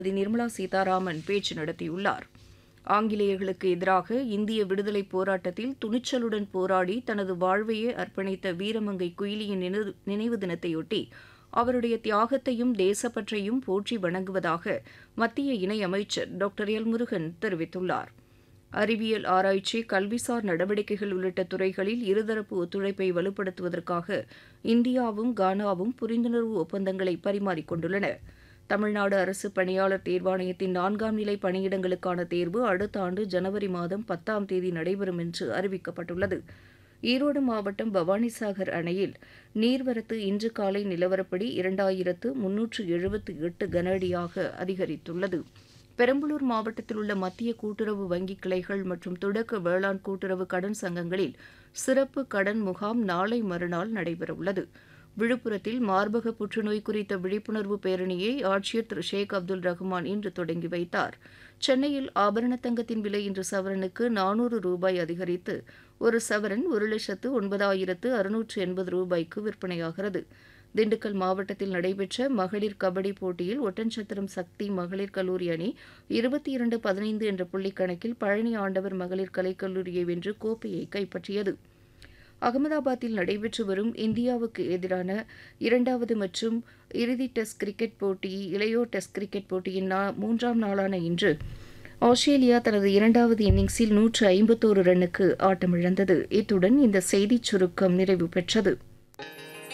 திருமதி நிர்மலா சீதாராமன் பேச்சு நடத்தியுள்ளார் ஆங்கிலேயர்களுக்கு எதிராக இந்திய விடுதலைப் போராட்டத்தில் துணிச்சலுடன் போராடி தனது வாழ்வையே அர்ப்பணித்த வீரமங்கை குயிலியின் நினைவு- நினைவு தினத்தையொட்டி அவருடைய தியாகத்தையும் தேசப்பற்றையும் போற்றி வணங்குவதாக மத்திய இணையமைச்சர் டாக்டர் எல் முருகன் தெரிவித்துள்ளார் அறிவியல் ஆராய்ச்சி கல்விசார் நடவடிக்கைகள் உள்ளிட்ட துறைகளில் இருதரப்பு ஒத்துழைப்பை வலுப்படுத்துவதற்காக இந்தியாவும் கானாவும் புரிந்துணர்வு ஒப்பந்தங்களை பரிமாறிக்கொண்டுள்ளன தமிழ்நாடு அரசு பணியாளர் தேர்வாணையத்தின் நான்காம் நிலை பணியிடங்களுக்கான தேர்வு அடுத்த ஆண்டு ஜனவரி மாதம் பத்தாம் தேதி நடைபெறும் என்று அறிவிக்கப்பட்டுள்ளது ஈரோடு மாவட்டம் பவானிசாகர் அணையில் நீர்வரத்து இன்று காலை நிலவரப்படி இரண்டாயிரத்து முன்னூற்று எழுபத்து எட்டு கன அடியாக அதிகரித்துள்ளது பெரம்பலூர் மாவட்டத்தில் உள்ள மத்திய கூட்டுறவு வங்கி கிளைகள் மற்றும் தொடக்க வேளாண் கூட்டுறவு கடன் சங்கங்களில் சிறப்பு கடன் முகாம் நாளை மறுநாள் நடைபெறவுள்ளது விழுப்புரத்தில் மார்பக புற்றுநோய் குறித்த விழிப்புணர்வு பேரணியை ஆட்சியர் திரு ஷேக் அப்துல் ரஹ்மான் இன்று தொடங்கி வைத்தார் சென்னையில் ஆபரண தங்கத்தின் விலை இன்று சவரனுக்கு நானூறு ரூபாய் அதிகரித்து ஒரு சவரன் ஒரு லட்சத்து ஒன்பதாயிரத்து அறுநூற்று எண்பது ரூபாய்க்கு விற்பனையாகிறது திண்டுக்கல் மாவட்டத்தில் நடைபெற்ற மகளிர் கபடி போட்டியில் ஒட்டன்சத்திரம் சக்தி மகளிர் கல்லூரி அணி இருபத்தி இரண்டு பதினைந்து என்ற புள்ளிக்கணக்கில் பழனி ஆண்டவர் மகளிர் கலைக்கல்லூரியை வென்று கோப்பையை கைப்பற்றியது அகமதாபாத்தில் நடைபெற்று வரும் இந்தியாவுக்கு எதிரான இரண்டாவது மற்றும் இறுதி டெஸ்ட் கிரிக்கெட் போட்டி இளையோர் டெஸ்ட் கிரிக்கெட் போட்டியின் நா- மூன்றாம் நாளான இன்று ஆஸ்திரேலியா தனது இரண்டாவது இன்னிங்ஸில் நூற்று ஐம்பத்தோரு ரன்னுக்கு ஆட்டமிழந்தது இத்துடன் இந்த செய்திச் சுருக்கம் நிறைவு பெற்றது